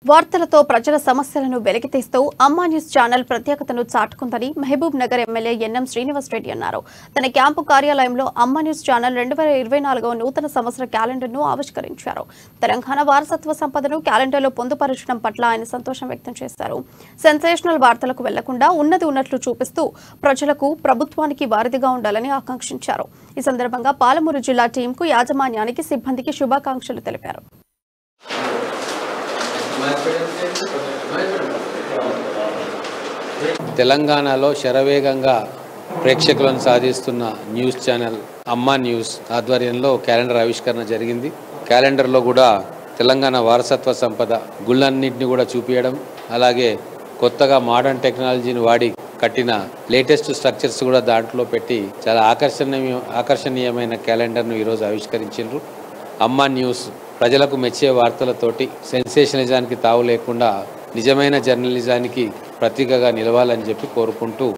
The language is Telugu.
వార్తలతో ప్రజల సమస్యలను వెలికితీస్తూ అమ్మా న్యూస్ ఛానల్ ప్రత్యేకతను చాటుకుందని Mahabubnagar MLA NM Srinivas Reddy అన్నారు తన క్యాంపు కార్యాలయంలో అమ్మా న్యూస్ ఛానల్ రెండు వేల ఇరవై నాలుగవ నూతన సంవత్సర క్యాలెండర్ను ఆవిష్కరించారు తెలంగాణ వారసత్వ సంపదను క్యాలెండర్లో పొందుపరచడం పట్ల ఆయన సంతోషం వ్యక్తం చేశారు సెన్సేషనల్ వార్తలకు వెళ్లకుండా ఉన్నది ఉన్నట్లు చూపిస్తూ ప్రజలకు ప్రభుత్వానికి వారధిగా ఉండాలని ఆకాంక్షించారు ఈ సందర్భంగా పాలమూరు జిల్లా టీంకు యాజమాన్యానికి సిబ్బందికి శుభాకాంక్షలు తెలిపారు తెలంగాణలో శరవేగంగా ప్రేక్షకులను సాధిస్తున్న న్యూస్ ఛానల్ అమ్మా న్యూస్ ఆధ్వర్యంలో క్యాలెండర్ ఆవిష్కరణ జరిగింది క్యాలెండర్లో కూడా తెలంగాణ వారసత్వ సంపద గుళ్ళన్నింటినీ కూడా చూపించడం అలాగే కొత్తగా మోడర్న్ టెక్నాలజీని వాడి కట్టిన లేటెస్ట్ స్ట్రక్చర్స్ కూడా దాంట్లో పెట్టి చాలా ఆకర్షణీయ ఆకర్షణీయమైన క్యాలెండర్ను ఈరోజు ఆవిష్కరించారు అమ్మా న్యూస్ ప్రజలకు మెచ్చే వార్తలతోటి సెన్సేషనలిజానికి తావు లేకుండా నిజమైన జర్నలిజానికి ప్రతీకగా నిలవాలని చెప్పి కోరుకుంటూ